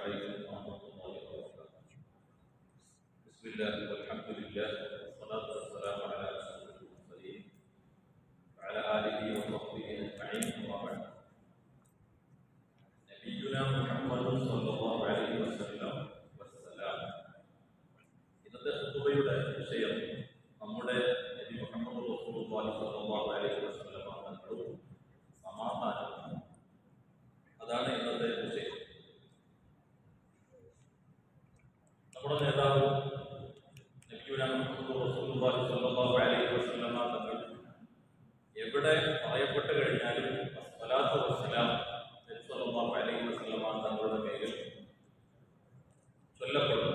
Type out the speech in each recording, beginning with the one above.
عليكم ورحمة الله وبركاته بسم الله والحمد لله والصلاة والسلام على أشرف المرسلين وعلى آله وصحبه أجمعين أما بعد نبينا محمد صلى الله عليه وسلم والسلام ഇന്നത്തെ ഖുതുബയുടെ വിഷയം നമ്മുടെ നബി മുഹമ്മദ് റസൂലുള്ളാഹി സ്വല്ലല്ലാഹു അലൈഹി വസല്ലം തങ്ങളും സമാധാനവും അതാണ് ഇന്നത്തെ വിഷയം നമ്മുടെ നേതാവ് നബിയുനാ മുഹമ്മദ് റസൂലുള്ളാഹി സ്വല്ലല്ലാഹു അലൈഹി വസല്ലം തങ്ങൾ എവിടെ പറയപ്പെട്ട് കഴിഞ്ഞാലും അസ്സലാത്തു വസ്സലാം നബി സ്വല്ലല്ലാഹു അലൈഹി വസല്ലം തങ്ങളുടെ പേരിൽ ചൊല്ലപ്പെടുന്നു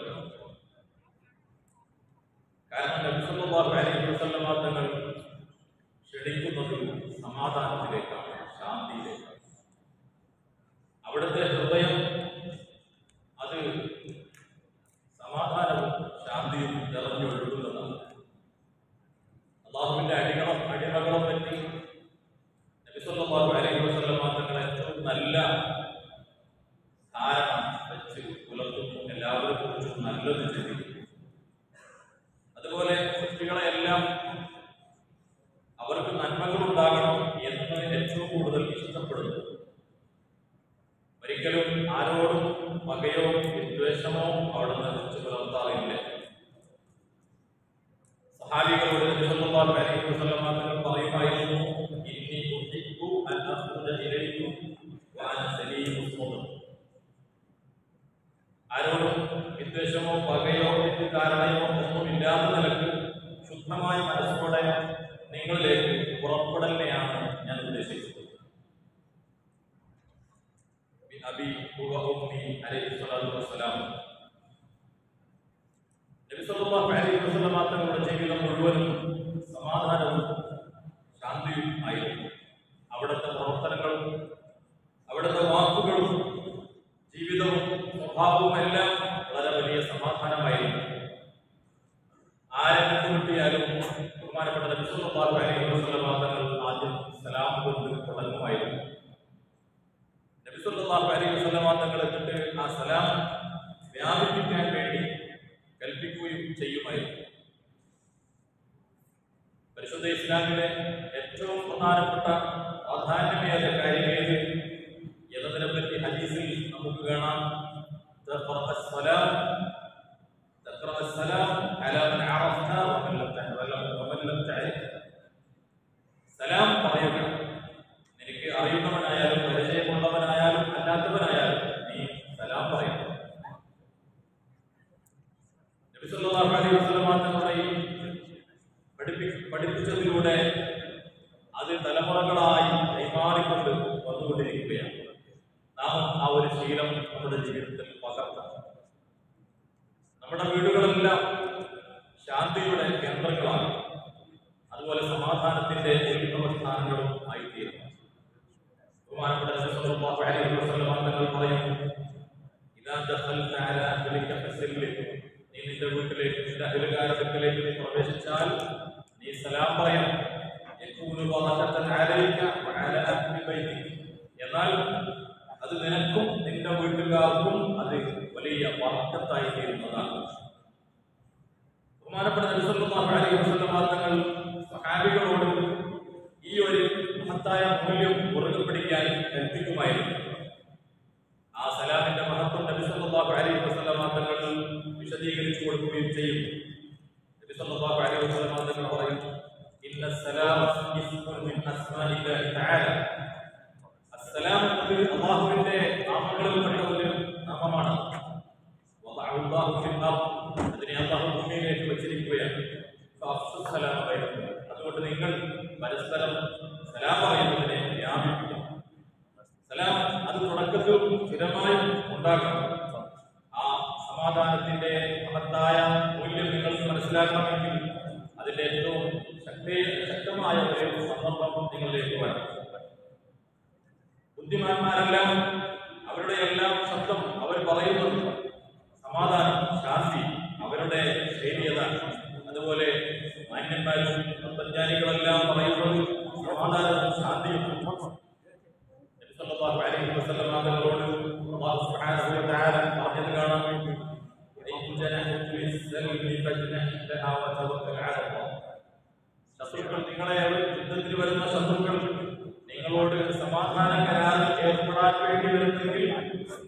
കാരണം നബി സല്ലല്ലാഹു അലൈഹി വസല്ലം തങ്ങൾ ക്ഷണിക്കുന്നത് സമാധാനത്തിലേക്കാണ് ശാന്തിയിലേക്കാണ് അവിടുത്തെ ഹൃദയം അത് സമാധാനവും ശാന്തിയും നിറഞ്ഞൊഴുകുന്നതാണ് അള്ളാഹുവിന്റെ അടികളും അടിമകളും പറ്റി നബി സല്ലല്ലാഹു അലൈഹി വസല്ലം തങ്ങൾ ഏറ്റവും നല്ല ധാരണ വെച്ച് പുലർത്തുന്നു എല്ലാവരെ കുറിച്ചും നല്ലത് ചിന്തിക്കുന്നു അതുപോലെ സൃഷ്ടികളെല്ലാം അവർക്ക് നന്മകൾ ഉണ്ടാകണം എന്ന് ഏറ്റവും കൂടുതൽ ഇഷ്ടപ്പെടുന്നു ഒരിക്കലും ആരോടും പകയോ വിദ്വേഷമോ അവിടെ നിന്ന് വെച്ച് പുലർത്താറില്ല സഹാബികളോട് നബി സല്ലല്ലാഹു അലൈഹി വസല്ലം തങ്ങൾ പറയുമായിരുന്നു ഇന്നി ഉഹിബ്ബു അൻ അഖ്റുജ ഇലൈക്കും വഅന സലീമു സ്വദർ ആരോടും വിദ്വേഷമോ പകയോ തെറ്റിദ്ധാരണയോ ഒന്നുമില്ലാത്ത നിലക്ക് ശുദ്ധമായ മനസ്സോടെ നിങ്ങളിലേക്ക് പുറപ്പെടലിനെയാണ് ഞാൻ ഉദ്ദേശിക്കുന്നത് അബി ഉമ്മി അലൈഹി സ്വലാത്തു വസ്സലാം നബി സല്ലല്ലാഹു അലൈഹി വസല്ലം തങ്ങളുടെ ജീവിതം മുഴുവനും സമാധാനവും ശാന്തിയും ആയിരുന്നു അവിടുത്തെ പ്രവർത്തനങ്ങളും അവിടുത്തെ വാക്കുകളും ജീവിതവും സ്വഭാവവും എല്ലാം വളരെ വലിയ സമാധാനമായിരുന്നു ആരെ ബുദ്ധിമുട്ടിയാലും ബഹുമാനപ്പെട്ട നബി സല്ലല്ലാഹു അലൈഹി വസല്ലം തങ്ങൾ ആദ്യം സലാം കൊണ്ട് തുടങ്ങുമായിരുന്നു നബി സല്ലല്ലാഹു അലൈഹി വസല്ലം തങ്ങൾ എന്നിട്ട് ആ സലാം വ്യാപിപ്പിക്കാൻ വേണ്ടി കൽപ്പിക്കുകയും ചെയ്യുമായിരുന്നു പരിശുദ്ധ ഇസ്ലാമിലെ ഏറ്റവും പ്രധാനപ്പെട്ട പ്രാധാന്യമേറിയ കാര്യം ഏത് എന്നതിനെ പറ്റി ഹദീസിൽ നമുക്ക് കാണാം تقرأ السلام تقرأ السلام على من عرفت ومن لم تعرف ومن لم تعرف സലാം പറയുക നിനക്ക് അറിയുന്നവനായാലും പരിചയമുള്ളവനായാലും അല്ലാത്തവനായാലും നീ സലാം പറയണം നബി സല്ലല്ലാഹു അലൈഹി വസല്ലം തങ്ങളുടെ ഈ പഠിപ്പി പഠിപ്പിച്ചതിലൂടെ അത് തലമുറകളായി കൈമാറിക്കൊണ്ട് വന്നുകൊണ്ടിരിക്കുകയാണ് നാം ആ ഒരു ശീലം നമ്മുടെ ജീവിതത്തിൽ പകർത്തണം നമ്മുടെ വീടുകളെല്ലാം ശാന്തിയുടെ കേന്ദ്രങ്ങളാണ് അതുപോലെ സമാധാനത്തിന്റെ ഉത്ഭവസ്ഥാനങ്ങളും ആയിത്തീരുന്നു ബഹുമാനപ്പെട്ട നബി സല്ലല്ലാഹു അലൈഹി വസല്ലം തങ്ങൾ പറയുന്നു ഇദാ ദഖൽത അലാ അഹ്ലിക ഫസല്ലിം നീ നിന്റെ വീട്ടിലേക്ക് നിന്റെ അയൽക്കാരത്തിലേക്ക് നീ പ്രവേശിച്ചാൽ നീ സലാം പറയണം യകൂനു ബറകതൻ അലൈക വഅലാ അഹ്ലി ബൈതിക എന്നാൽ അത് നിനക്കും നിന്റെ വീട്ടുകാർക്കും അത് വലിയ വർക്കത്തായി തീരുന്നതാണ് ബഹുമാനപ്പെട്ട നബി സല്ലല്ലാഹു അലൈഹി വസല്ലം തങ്ങൾ സഹാബികളോട് ഈ ഒരു മഹത്തായ മൂല്യം മുറുകെ പിടിക്കാൻ കൽപ്പിക്കുമായിരുന്നു ആ സലാമിന്റെ മഹത്വം നബി സല്ലല്ലാഹു അലൈഹി വസല്ലം തങ്ങൾ വിശദീകരിച്ചു കൊടുക്കുകയും ചെയ്യും നബി സല്ലല്ലാഹു അലൈഹി വസല്ലം തങ്ങൾ പറയും ഇന്ന സലാം ഇസ്മുൻ മിൻ അസ്മാഇല്ലാഹി തആല അസ്സലാം എന്നത് അള്ളാഹുവിന്റെ നാമങ്ങളിൽപ്പെട്ട ഒരു നാമമാണ് വദഅഹു അല്ലാഹു ഫിൽ അർദ്. അതിനെ അള്ളാഹു ഭൂമിയിലേക്ക് വെച്ചിരിക്കുകയാണ് ഫഅഫ്ശു സലാം ബൈനക്കും. അതുകൊണ്ട് നിങ്ങൾ പരസ്പരം സലാം പറയുന്നതിനെ വ്യാപിപ്പിക്കണം സലാം അത് തുടക്കത്തിൽ സ്ഥിരമായും ഉണ്ടാക്കണം ആ സമാധാനത്തിന്റെ മഹത്തായ മൂല്യം നിങ്ങൾക്ക് മനസ്സിലാക്കണമെങ്കിൽ അതിന്റെ ഏറ്റവും ശക്തി ശക്തമായ ഒരു സന്ദർഭം നിങ്ങളിലേക്ക് വരണം ബുദ്ധിമാന്മാരെല്ലാം അവരുടെ എല്ലാം ശബ്ദം അവർ പറയുന്നത് സമാധാനം ശാന്തി അവരുടെ ശൈലിയതാണ് അതുപോലെ മാന്യന്മാരും തത്വജ്ഞാനികളെല്ലാം പറയുന്നത് സമാധാനവും ശാന്തിയും നബി സല്ലല്ലാഹു അലൈഹി വസല്ലം തങ്ങളോട് അല്ലാഹു സുബ്ഹാനഹു വ തആല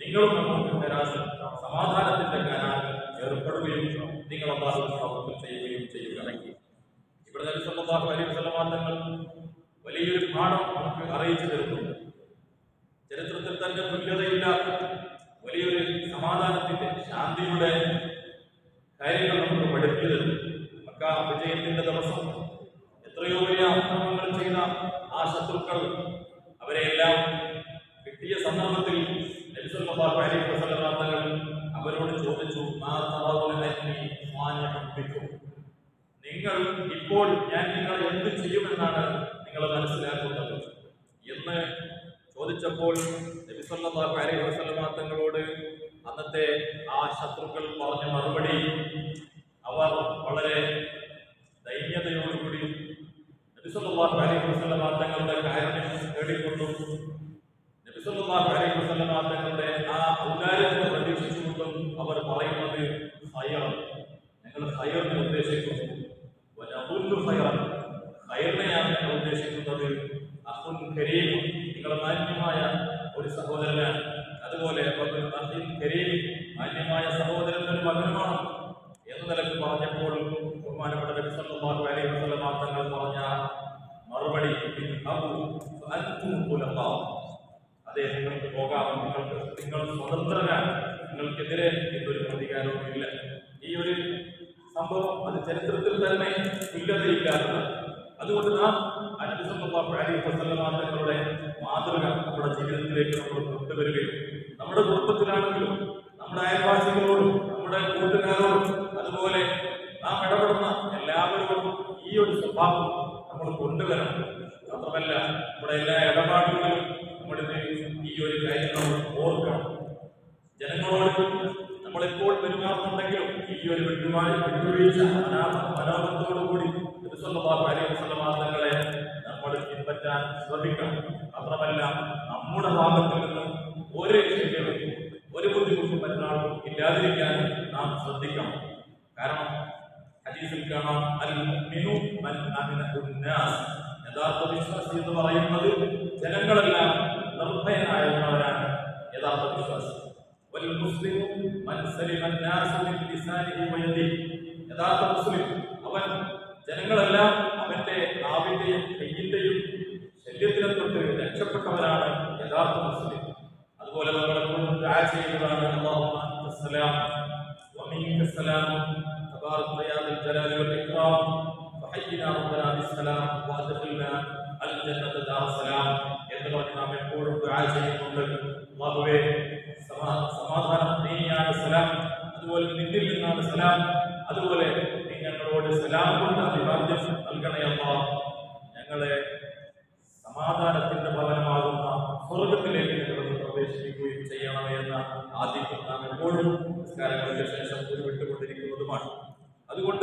നിങ്ങളും നമുക്ക് കരാർ സമാധാനത്തിന്റെ കരാർ ഏർപ്പെടുകയും നിങ്ങൾ അള്ളാഹു പ്രവർത്തനം ചെയ്യുകയും ചെയ്യുക ഇവിടെ നബി സല്ലല്ലാഹു അലൈഹി വസല്ലം തങ്ങൾ വലിയൊരു പാഠം നമുക്ക് അറിയിച്ചു തരുന്നുണ്ട് ചരിത്രത്തിൽ തന്നെ തുല്യതയില്ലാത്ത വലിയൊരു സമാധാനത്തിന്റെ ശാന്തിയുടെ കാര്യങ്ങൾ നമുക്ക് പഠിപ്പിച്ചു തരുന്നു മക്ക വിജയത്തിന്റെ ദിവസം എത്രയോ വലിയ ആക്രമണങ്ങൾ ചെയ്ത ആ ശത്രുക്കൾ അവരെയെല്ലാം കിട്ടിയ സന്ദർഭത്തിൽ നബി സല്ലല്ലാഹു അലൈഹി വസല്ലം തങ്ങൾ അവരോട് ചോദിച്ചു മാ തറവുന അന്നി സ്വാനിഅൻ ബിക്കും നിങ്ങൾ ഇപ്പോൾ ഞാൻ നിങ്ങളെ എന്ത് ചെയ്യുമെന്നാണ് നിങ്ങൾ മനസ്സിലാക്കുന്നത് എന്ന് ചോദിച്ചപ്പോൾ നബി സല്ലല്ലാഹു അലൈഹി വസല്ലം തങ്ങളോട് അന്നത്തെ ആ ശത്രുക്കൾ പറഞ്ഞ മറുപടി അവർ വളരെ ദൈന്യതയോടുകൂടി നബി സല്ലല്ലാഹു അലൈഹി വസല്ലം തങ്ങളുടെ കാര്യം തേടിക്കൊണ്ടും നബി സല്ലല്ലാഹു അലൈഹി വസല്ലം തങ്ങളുടെ ആ ഔദാര്യത്തെ പ്രതീക്ഷിച്ചുകൊണ്ടും അവർ പറയുന്നത് ഹയർ ഞങ്ങൾ ഹയറിനെ ഉദ്ദേശിക്കുന്നു വനഹുല്ലു ഹയറൻ ഹയറിനെയാണ് ഞങ്ങൾ ഉദ്ദേശിക്കുന്നത് അഹുൻ കരീം നിങ്ങൾ മാന്യമായ ഒരു സഹോദരനാണ് അതുപോലെ വബിൻ അഖിൻ കരീം മാന്യമായ സഹോദരന്റെ ഒരു മകനുമാണ് എന്ന് നിലക്ക് പറഞ്ഞപ്പോൾ ബഹുമാനപ്പെട്ട നബി സല്ലല്ലാഹു അലൈഹി വസല്ലം തങ്ങൾ പറഞ്ഞ മറുപടി ഇദ്ഹബു ഫഅൻതും ഖുലഖാ അതെ നിങ്ങൾക്ക് പോകാം നിങ്ങൾക്ക് നിങ്ങൾ സ്വതന്ത്രരാണ് നിങ്ങൾക്കെതിരെ എന്തൊരു പ്രതികാരവും ഇല്ല ഈ ഒരു സംഭവം അത് ചരിത്രത്തിൽ തന്നെ തുല്യതയില്ലാത്തത് അതുകൊണ്ട് നാം അനബിസല്ലാഹു അലൈഹി വസല്ലം തങ്ങളുടെ മാതൃക നമ്മുടെ ജീവിതത്തിലേക്ക് നമ്മൾ കൊണ്ടുവരികയും നമ്മുടെ കുടുംബത്തിലാണെങ്കിലും നമ്മുടെ അയൽവാസികളോടും നമ്മുടെ കൂട്ടുകാരോടും അതുപോലെ നാം ഇടപെടുന്ന എല്ലാവരോടും ഈ ഒരു സ്വഭാവം നമ്മൾ കൊണ്ടുവരണം മാത്രമല്ല നമ്മുടെ എല്ലാ ഇടപാടുകളിലും നമ്മളിത് ഈ ഒരു കാര്യം നമ്മൾ ഓർക്കണം ജനങ്ങളോട് നമ്മളെപ്പോൾ പെരുമാറുന്നുണ്ടെങ്കിലും ഈ ഒരു വിട്ടുമായി വിട്ടുവീഴ്ച മനോഭാവത്തോടുകൂടി തങ്ങളെ നമ്മൾ പിൻപറ്റാൻ ശ്രമിക്കണം മാത്രമല്ല നമ്മുടെ ഭാഗത്തിൽ നിന്നും ഒരു ശല്യവും ഒരു ബുദ്ധിമുട്ടും മറ്റൊരാൾക്കും ഇല്ലാതിരിക്കാൻ നാം ശ്രദ്ധിക്കണം കാരണം ഹദീസിൽ കാണാം അൽ മുഅ്മിനു മൻ അമിനഹു നാസ് യഥാർത്ഥ വിശ്വാസി എന്ന് പറയുന്നത് ജനങ്ങളെല്ലാം നിർഭയനായിരുന്നവരാണ് യഥാർത്ഥ വിശ്വാസി വൽ മുസ്ലിമു മൻ സലിമ الناس من لسانه ويده യഥാർത്ഥ മുസ്ലിം അവൻ ജനങ്ങളെല്ലാം അവന്റെ നാവിന്റെയും കയ്യിന്റെയും ശല്യത്തിനെ തൊട്ട് രക്ഷപ്പെട്ടവരാണ് യഥാർത്ഥ മുസ്ലിം അതുപോലെ നമ്മൾ എപ്പോഴും ദുആ ചെയ്യുന്നതാണ് അല്ലാഹുമ്മ അസ്സലാം ومنك السلام تبارك يا ذا الجلال والإكرام فحينا ربنا بالسلام وأدخلنا الجنة دار السلام എന്ന് പറഞ്ഞ് നാം എപ്പോഴും ദുആ ചെയ്യുന്നുണ്ട് അല്ലാഹുവേ സമാ- സമാധാനം നീയാണ് സലാം അതുപോലെ നിന്നിൽ നിന്നാണ് സലാം അതുപോലെ നീ ഞങ്ങളോട് സലാം കൊണ്ട് അഭിവാദ്യം നൽകണേ അല്ലാ ഞങ്ങളെ സമാധാനത്തിന്റെ ഭവനമാകുന്ന സ്വർഗത്തിലേക്ക് ഞങ്ങൾ പ്രവേശിക്കുകയും ചെയ്യണമേ എന്ന ആദ്യം നാം എപ്പോഴും നിസ്കാരങ്ങൾക്ക് ശേഷം ഉരുവിട്ടുകൊണ്ടിരിക്കുന്നതുമാണ് അതുകൊണ്ട്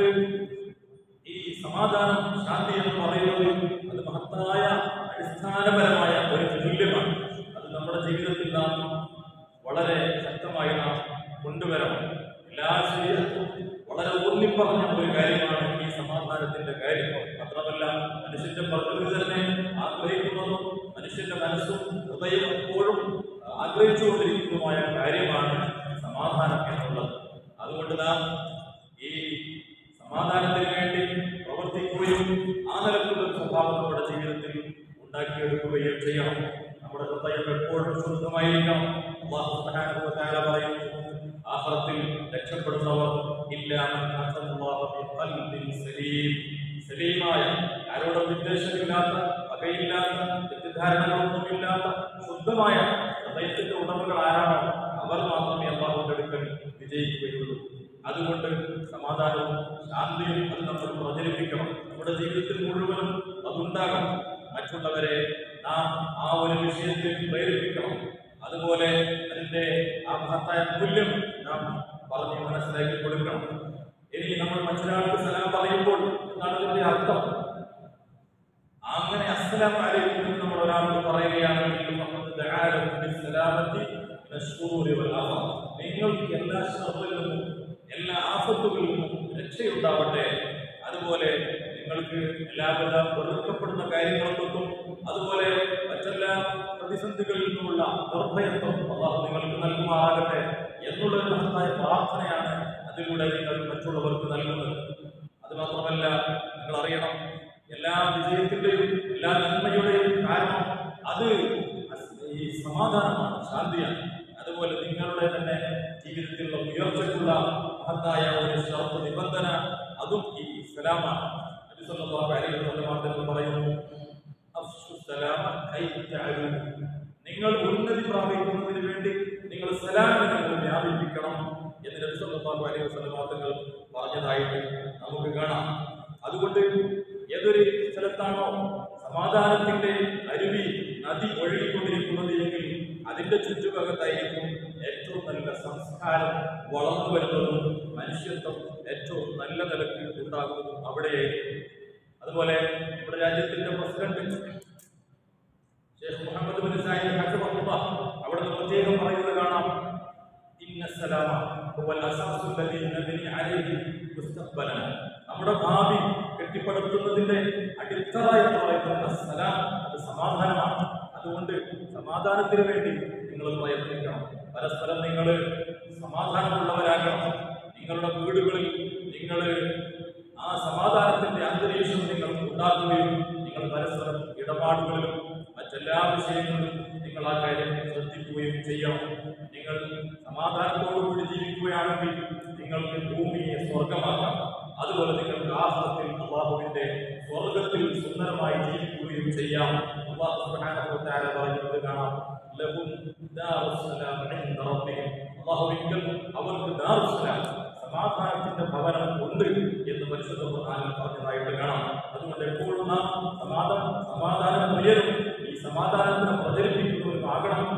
ഈ സമാധാനം ശാന്തി എന്ന് പറയുന്നത് അത് മഹത്തായ അടിസ്ഥാനപരമായ ഒരു മൂല്യമാണ് അത് നമ്മുടെ ജീവിതത്തിൽ നാം വളരെ ശക്തമായി നാം കൊണ്ടുവരണം എല്ലാ ശരീരത്തും വളരെ ഊന്നിപ്പറഞ്ഞ ഒരു കാര്യമാണ് ഈ സമാധാനത്തിന്റെ കാര്യം മാത്രമല്ല മനുഷ്യന്റെ പ്രകൃതി തന്നെ ആഗ്രഹിക്കുന്നതും മനുഷ്യന്റെ മനസ്സും ഹൃദയം എപ്പോഴും ആഗ്രഹിച്ചുകൊണ്ടിരിക്കുന്നതുമായ കാര്യമാണ് സമാധാനം എന്നുള്ളത് അതുകൊണ്ട് നാം ഈ സമാധാനത്തിന് വേണ്ടി പ്രവർത്തിക്കുകയും ആ നിലക്കുള്ള ഒരു സ്വഭാവം നമ്മുടെ ജീവിതത്തിൽ ഉണ്ടാക്കിയെടുക്കുകയും ചെയ്യണം നമ്മുടെ ഹൃദയം എപ്പോഴും ശുദ്ധമായിരിക്കണം അള്ളാഹു സുബ്ഹാനഹു വ തആല പറയുന്നു ആഖിറത്തിൽ രക്ഷപ്പെടുന്നവർ ഇല്ലാമൻ അത്തല്ലാഹു ബിഖൽബിൻ സലീം സലീമായ ആരോടും വിദ്വേഷമില്ലാത്ത വകയില്ലാത്ത തെറ്റിദ്ധാരണകളൊന്നുമില്ലാത്ത ശുദ്ധമായ ഹൃദയത്തിന്റെ ഉടമകൾ ആരാണോ അവർ മാത്രമേ അള്ളാഹുവിന്റെ അടുക്കൽ വിജയിക്കുകയുള്ളൂ അതുകൊണ്ട് സമാധാനവും ശാന്തിയും അത് നമ്മൾ പ്രചരിപ്പിക്കണം നമ്മുടെ ജീവിതത്തിൽ മുഴുവനും അതുണ്ടാകണം മറ്റുള്ളവരെ നാം ആ ഒരു വിഷയത്തിൽ പ്രേരിപ്പിക്കണം അതുപോലെ അതിന്റെ ആ മഹത്തായ മൂല്യം നാം പറഞ്ഞ് മനസ്സിലാക്കി കൊടുക്കണം ഇനി നമ്മൾ മറ്റൊരാൾക്ക് സലാം പറയുമ്പോൾ എന്താണ് അതിന്റെ അർത്ഥം അങ്ങനെ അസ്സലാമു അലൈക്കും എന്ന് നമ്മൾ ഒരാളോട് പറയുകയാണെങ്കിൽ ഫഖദ് ദഅാലഹു ബിസ്സലാമത്തി മിനശ്ശുറൂരി വൽ ആഫത്ത്. നിങ്ങൾക്ക് എല്ലാ ശർറിൽ നിന്നും എല്ലാ ആഫത്തുകളിൽ നിന്നും രക്ഷയുണ്ടാവട്ടെ അതുപോലെ നിങ്ങൾക്ക് എല്ലാവിധ വെറുക്കപ്പെടുന്ന കാര്യങ്ങളിൽ നിന്നും അതുപോലെ മറ്റെല്ലാ പ്രതിസന്ധികളിൽ നിന്നുമുള്ള നിർഭയത്വം അള്ളാഹു നിങ്ങൾക്ക് നൽകും നൽകുമാറാകട്ടെ എന്നുള്ള ഒരു മഹത്തായ പ്രാർത്ഥനയാണ് അതിലൂടെ നിങ്ങൾ മറ്റുള്ളവർക്ക് നൽകുന്നത് അത് മാത്രമല്ല നിങ്ങൾ അറിയണം എല്ലാ വിജയത്തിന്റെയും എല്ലാ നന്മയുടെയും കാരണം അത് ഈ സമാധാനമാണ് ശാന്തിയാണ് അതുപോലെ നിങ്ങളുടെ തന്നെ ജീവിതത്തിലുള്ള ഉയർച്ചയ്ക്കുള്ള മഹത്തായ ഒരു ഷർത്ത് നിബന്ധന അതും ഈ സലാമാണ് നബി സല്ലല്ലാഹു അലൈഹി വസല്ലം തങ്ങൾ പറയുന്നു അഫ്ശു സലാമ കൈ തഅലു നിങ്ങൾ ഉന്നതി പ്രാപിക്കുന്നതിന് വേണ്ടി നിങ്ങൾ സലാമിനെ നിങ്ങൾ വ്യാപിപ്പിക്കണം എന്ന് നബി സല്ലല്ലാഹു അലൈഹി വസല്ലം തങ്ങൾ പറഞ്ഞതായിട്ട് നമുക്ക് കാണാം അതുകൊണ്ട് ഏതൊരു സ്ഥലത്താണോ സമാധാനത്തിന്റെ അരുവി നദി ഒഴുകിക്കൊണ്ടിരിക്കുന്നത് എങ്കിൽ അതിന്റെ ചുറ്റുഭാഗത്തായിരിക്കും ഏറ്റവും നല്ല സംസ്കാരം വളർന്നു വരുന്നതും മനുഷ്യത്വം ഏറ്റവും നല്ല നിലക്ക് ഉണ്ടാകുന്നതും അവിടെയായിരിക്കും അതുപോലെ നമ്മുടെ രാജ്യത്തിന്റെ president Sheikh Mohammed bin Zayed ഹഫിളഹുല്ലാ അവിടുന്ന് പ്രത്യേകം പറയുന്നത് കാണാം ഇന്ന സലാമ ഹുവൽ അസാസു അല്ലദീ നബ്നി അലൈഹി മുസ്തഖ്ബലന നമ്മുടെ ഭാവി കെട്ടിപ്പടുക്കുന്നതിന്റെ അടിത്തറ എന്ന് പറയുന്നത് സലാം അത് സമാധാനമാണ് അതുകൊണ്ട് സമാധാനത്തിന് വേണ്ടി നിങ്ങൾ പ്രയത്നിക്കണം പരസ്പരം നിങ്ങൾ സമാധാനമുള്ളവരാകണം നിങ്ങളുടെ വീടുകളിൽ നിങ്ങൾ ആ സമാധാനത്തിന്റെ അന്തരീക്ഷം നിങ്ങൾ ഉണ്ടാക്കുകയും നിങ്ങൾ പരസ്പരം ഇടപാടുകളിലും മറ്റെല്ലാ വിഷയങ്ങളിലും നിങ്ങൾ ആ കാര്യം ശ്രദ്ധിക്കുകയും ചെയ്യണം നിങ്ങൾ സമാധാനത്തോടുകൂടി ജീവിക്കുകയാണെങ്കിൽ നിങ്ങൾക്ക് ഭൂമിയെ സ്വർഗമാക്കാം അതുപോലെ നിങ്ങൾക്ക് ആഹ്ലത്തിൽ അള്ളാഹുവിന്റെ സ്വർഗത്തിൽ സുന്ദരമായി ജീവിക്കുകയും ചെയ്യാം അള്ളാഹു സുബ്ഹാനഹു വ തആല പറയുന്നത് കാണാം ലഹും ദാറുസ്സലാം ഇൻദ റബ്ബിഹിം അള്ളാഹുവിങ്കൽ അവർക്ക് ദാറുസ്സലാം സമാധാനത്തിന്റെ ഭവനം ഉണ്ട് എന്ന് പരിശുദ്ധ ഖുർആനിൽ പറഞ്ഞതായിട്ട് കാണാം അതുകൊണ്ട് എപ്പോഴും നാം സമാധാനം സമാധാനം പ്രിയരും ഈ സമാധാനത്തിന് പ്രചരിപ്പിക്കുന്നവരുമാകണം